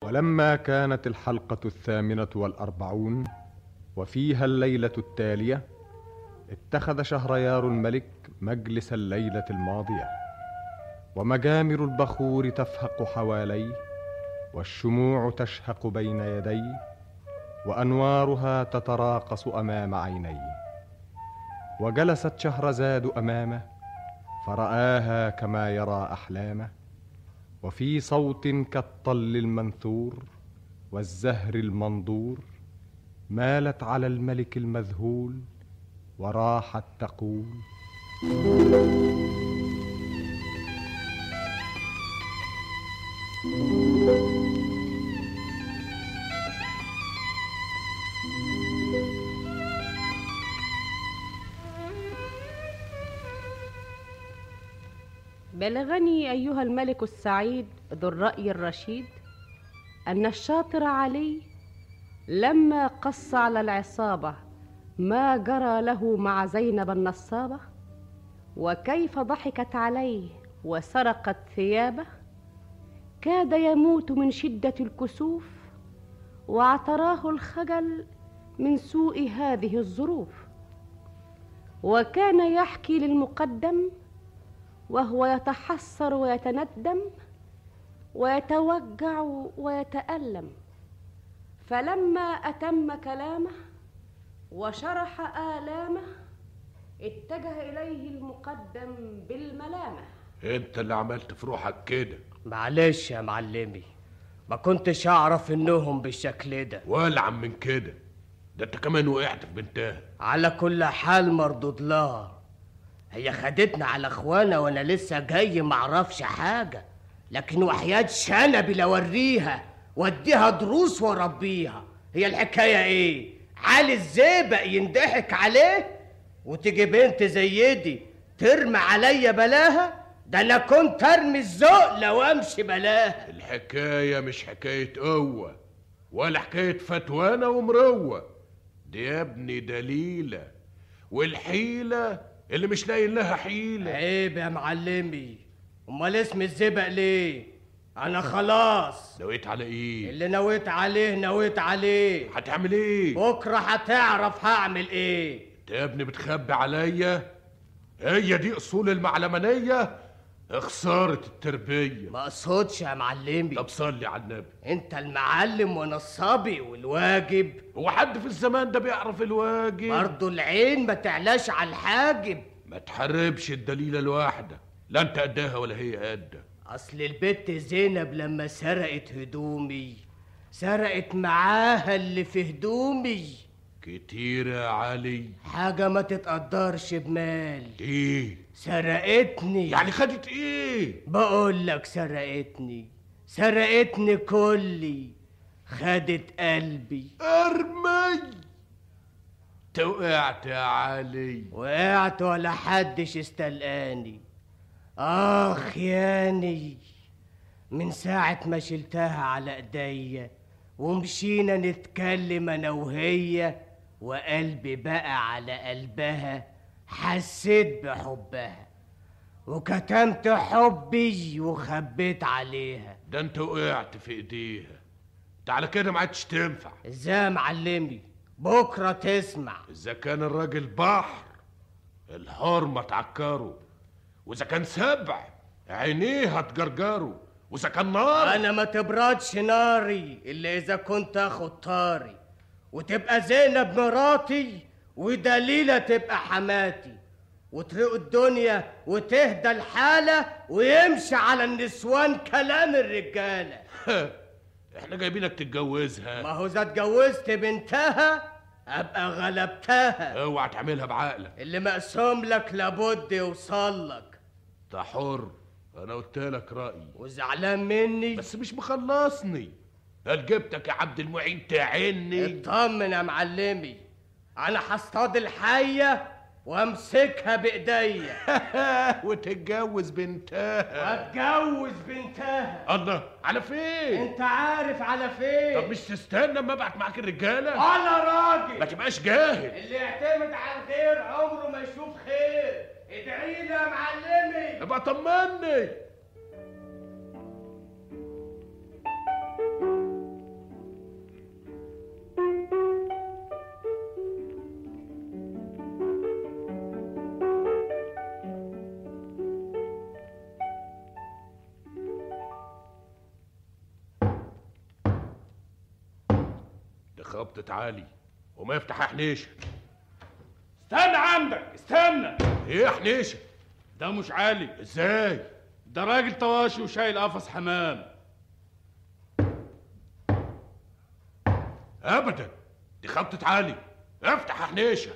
ولما كانت الحلقة الثامنة والأربعون وفيها الليلة التالية اتخذ شهريار الملك مجلس الليلة الماضية ومجامر البخور تفهق حواليه والشموع تشهق بين يديه وأنوارها تتراقص أمام عينيه وجلست شهرزاد أمامه فرآها كما يرى أحلامه وفي صوت كالطل المنثور والزهر المنظور مالت على الملك المذهول وراحت تقول بلغني أيها الملك السعيد ذو الرأي الرشيد أن الشاطر علي لما قص على العصابة ما جرى له مع زينب النصابة وكيف ضحكت عليه وسرقت ثيابه كاد يموت من شدة الكسوف واعتراه الخجل من سوء هذه الظروف وكان يحكي للمقدم وهو يتحسر ويتندم ويتوجع ويتألم فلما أتم كلامه وشرح آلامه اتجه إليه المقدم بالملامة انت اللي عملت في روحك كده معلش يا معلمي ما كنتش اعرف انهم بالشكل ده والعن من كده ده انت كمان وقعت في بنتها على كل حال مردود لها هي خدتنا على اخوانا وانا لسه جاي معرفش حاجة لكن وحياة شنبي لوريها واديها دروس واربيها هي الحكاية ايه علي الزيبق يندحك عليه وتيجي بنت زي دي ترمي عليا بلاها ده انا كنت ارمي الذوق لو امشي بلاها الحكاية مش حكاية قوة ولا حكاية فتوانة ومروة دي يا ابني دليلة والحيلة اللي مش لاقي لها حيلة عيب يا معلمي امال اسم الزبق ليه انا خلاص نويت على ايه اللي نويت عليه نويت عليه هتعمل ايه بكره هتعرف هعمل ايه انت يا ابني بتخبي عليا هي دي اصول المعلمانية خسارة التربية ما اقصدش يا معلمي طب صلي على النبي انت المعلم وانا الصبي والواجب هو حد في الزمان ده بيعرف الواجب برضه العين ما تعلاش على الحاجب ما تحربش الدليلة الواحدة لا انت قدها ولا هي قدها اصل البت زينب لما سرقت هدومي سرقت معاها اللي في هدومي كتير يا علي حاجة ما تتقدرش بمال ايه سرقتني يعني خدت ايه بقول لك سرقتني سرقتني كلي خدت قلبي ارمي توقعت يا علي وقعت ولا حدش استلقاني اخ ياني من ساعة ما شلتها على ايديا ومشينا نتكلم انا وهي وقلبي بقى على قلبها حسيت بحبها وكتمت حبي وخبيت عليها ده انت وقعت في ايديها انت على كده ما عادش تنفع ازاي يا معلمي بكرة تسمع اذا كان الراجل بحر الحرمة تعكره واذا كان سبع عينيه هتجرجره واذا كان نار انا ما تبردش ناري الا اذا كنت اخد طاري وتبقى زينب مراتي ودليلة تبقى حماتي وترق الدنيا وتهدى الحالة ويمشي على النسوان كلام الرجالة احنا جايبينك تتجوزها ما هو اذا اتجوزت بنتها ابقى غلبتها اوعى تعملها بعقلك اللي مقسوم لك لابد يوصل لك ده حر انا قلت لك رايي وزعلان مني بس مش مخلصني هل جبتك يا عبد المعين تعني اطمن يا معلمي انا هصطاد الحيه وامسكها بايديا وتتجوز بنتها واتجوز بنتها الله على فين انت عارف على فين طب مش تستنى اما ابعت معاك الرجاله انا راجل ما تبقاش جاهل اللي يعتمد على الغير عمره ما يشوف خير ادعي لي يا معلمي ابقى طمني خبطة عالي وما يفتح حنيشة استنى عندك استنى ايه يا حنيشة ده مش عالي ازاي ده راجل طواشي وشايل قفص حمام ابدا دي خبطة عالي افتح يا حنيشة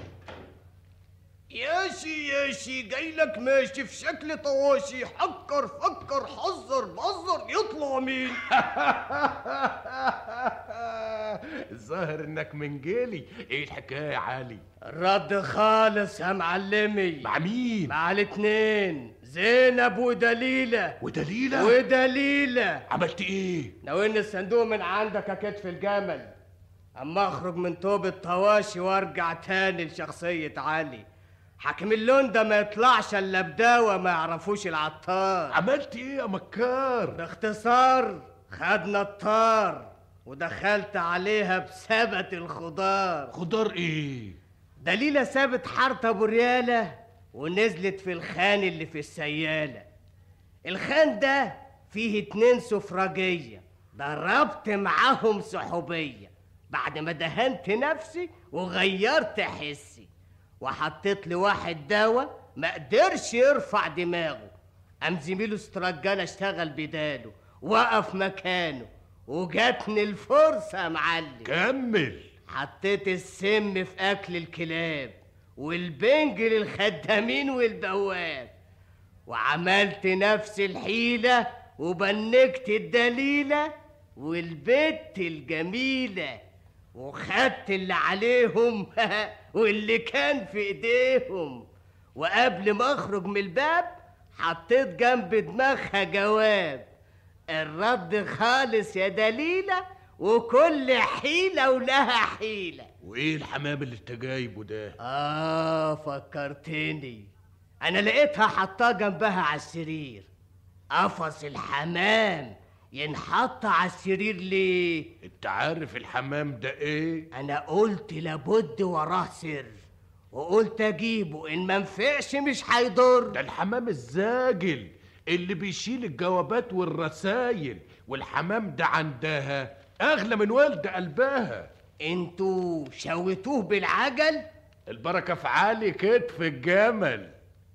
ياشي ياشي جاي لك ماشي في شكل طواشي حكر فكر حذر بزر يطلع مين الظاهر انك من جيلي ايه الحكاية يا علي الرد خالص يا معلمي مع مين مع الاتنين زينب ودليلة ودليلة ودليلة عملت ايه ناويني الصندوق من عندك يا كتف الجمل اما اخرج من توب الطواشي وارجع تاني لشخصية علي حاكم اللون ده ما يطلعش الا بدواء ما يعرفوش العطار عملت ايه يا مكار باختصار خدنا الطار ودخلت عليها بسبت الخضار خضار ايه دليلة سابت حارة ابو ريالة ونزلت في الخان اللي في السيالة الخان ده فيه اتنين سفرجية ضربت معاهم سحوبية بعد ما دهنت نفسي وغيرت حسي وحطيت لواحد دواء ما قدرش يرفع دماغه قام زميله استرجال اشتغل بداله وقف مكانه وجاتني الفرصة يا معلم كمل حطيت السم في اكل الكلاب والبنج للخدامين والبواب وعملت نفس الحيلة وبنكت الدليلة والبت الجميلة وخدت اللي عليهم واللي كان في ايديهم وقبل ما اخرج من الباب حطيت جنب دماغها جواب الرد خالص يا دليلة وكل حيلة ولها حيلة وايه الحمام اللي انت جايبه ده آه فكرتني أنا لقيتها حطاه جنبها على السرير قفص الحمام ينحط على السرير ليه؟ انت عارف الحمام ده ايه أنا قلت لابد وراه سر وقلت أجيبه إن منفعش مش ده هيضر الحمام الزاجل اللي بيشيل الجوابات والرسايل والحمام ده عندها اغلى من والد قلبها انتوا شويتوه بالعجل؟ البركة في عالي كتف الجمل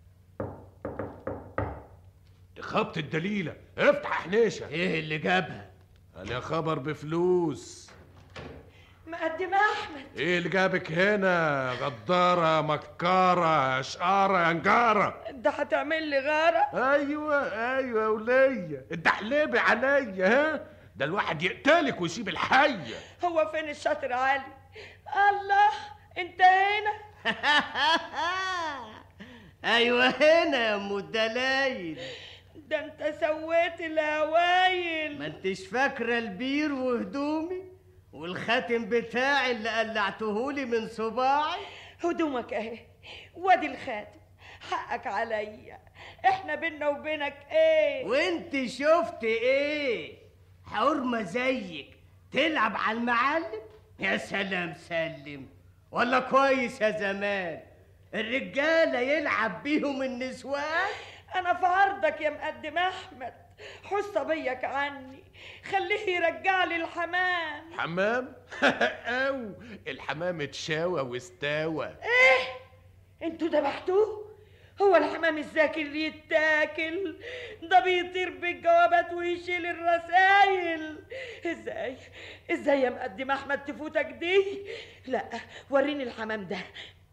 دي خبط الدليلة افتح حنيشة إيه اللي جابها؟ انا خبر بفلوس مقدمة أحمد ايه اللي جابك هنا غدارة مكارة شقارة يا نجارة ده هتعمل لي غارة ايوه ايوه يا ولية انت حليبي عليا ها ده الواحد يقتلك ويسيب الحية هو فين الشاطر علي الله انت هنا أيوة هنا يا أم الدلايل ده انت سويت الهوايل ما انتش فاكرة البير وهدومي والخاتم بتاعي اللي قلعتهولي من صباعي هدومك اهي وادي الخاتم حقك عليا احنا بينا وبينك ايه وانت شفت ايه حرمة زيك تلعب على المعلم يا سلام سلم ولا كويس يا زمان الرجالة يلعب بيهم النسوان انا في عرضك يا مقدم احمد حس صبيك عني خليه يرجع لي الحمام حمام او الحمام اتشاوى واستوى انتوا ذبحتوه هو الحمام الذاكر يتاكل ده بيطير بالجوابات ويشيل الرسايل ازاي ازاي يا مقدم احمد تفوتك دي لا وريني الحمام ده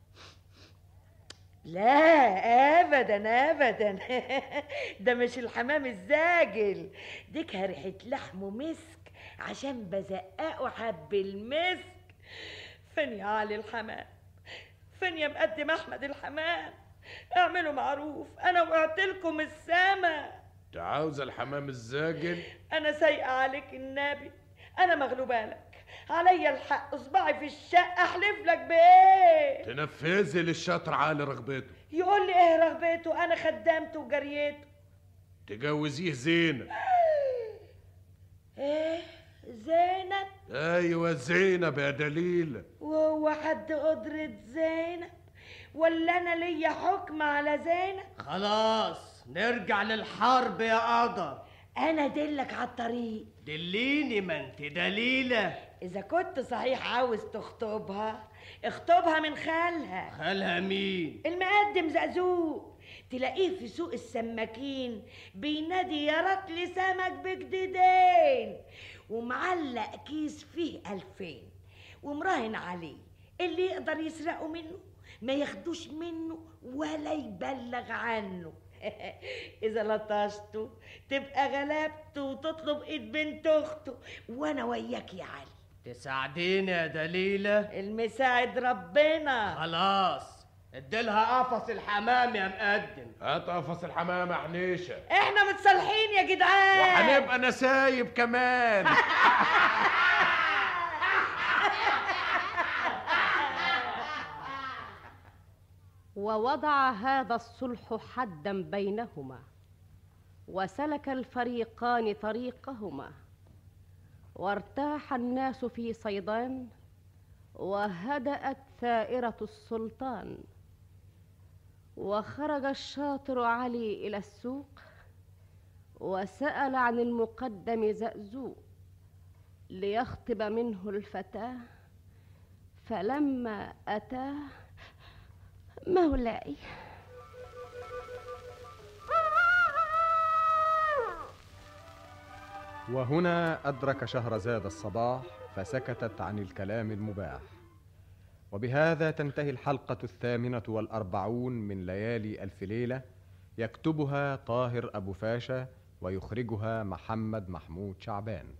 لا ابدا ابدا ده مش الحمام الزاجل دي ريحه لحمه مسك عشان بزققه حب المسك فين يا علي الحمام فين يا مقدم احمد الحمام اعملوا معروف انا وقعت لكم السما انت عاوز الحمام الزاجل انا سايقه عليك النبي انا مغلوبه لك عليا الحق اصبعي في الشقه احلف لك بايه تنفذي للشاطر عالي رغبته يقول لي ايه رغبته انا خدامته وجريته تجوزيه زينة ايه زينب ايوه زينب يا دليلة وهو حد قدرة زينب ولا انا ليا حكم على زينب خلاص نرجع للحرب يا قدر انا ادلك على الطريق دليني ما انت دليلة اذا كنت صحيح عاوز تخطبها اخطبها من خالها خالها مين المقدم زقزوق تلاقيه في سوق السماكين بينادي يا رطل سمك بجديدين ومعلق كيس فيه ألفين ومراهن عليه اللي يقدر يسرقه منه ما ياخدوش منه ولا يبلغ عنه إذا لطشته تبقى غلبته وتطلب إيد بنت أخته وأنا وياك يا علي تساعديني يا دليلة المساعد ربنا خلاص اديلها قفص الحمام يا مقدم هات قفص الحمامة حنيشة احنا متصالحين يا جدعان وهنبقى نسايب كمان ووضع هذا الصلح حدا بينهما وسلك الفريقان طريقهما وارتاح الناس في صيدان وهدأت ثائرة السلطان وخرج الشاطر علي إلى السوق وسأل عن المقدم زأزوق ليخطب منه الفتاة فلما أتاه مولاي وهنا أدرك شهرزاد الصباح فسكتت عن الكلام المباح وبهذا تنتهي الحلقة الثامنة والأربعون من ليالي ألف ليلة يكتبها طاهر أبو فاشا ويخرجها محمد محمود شعبان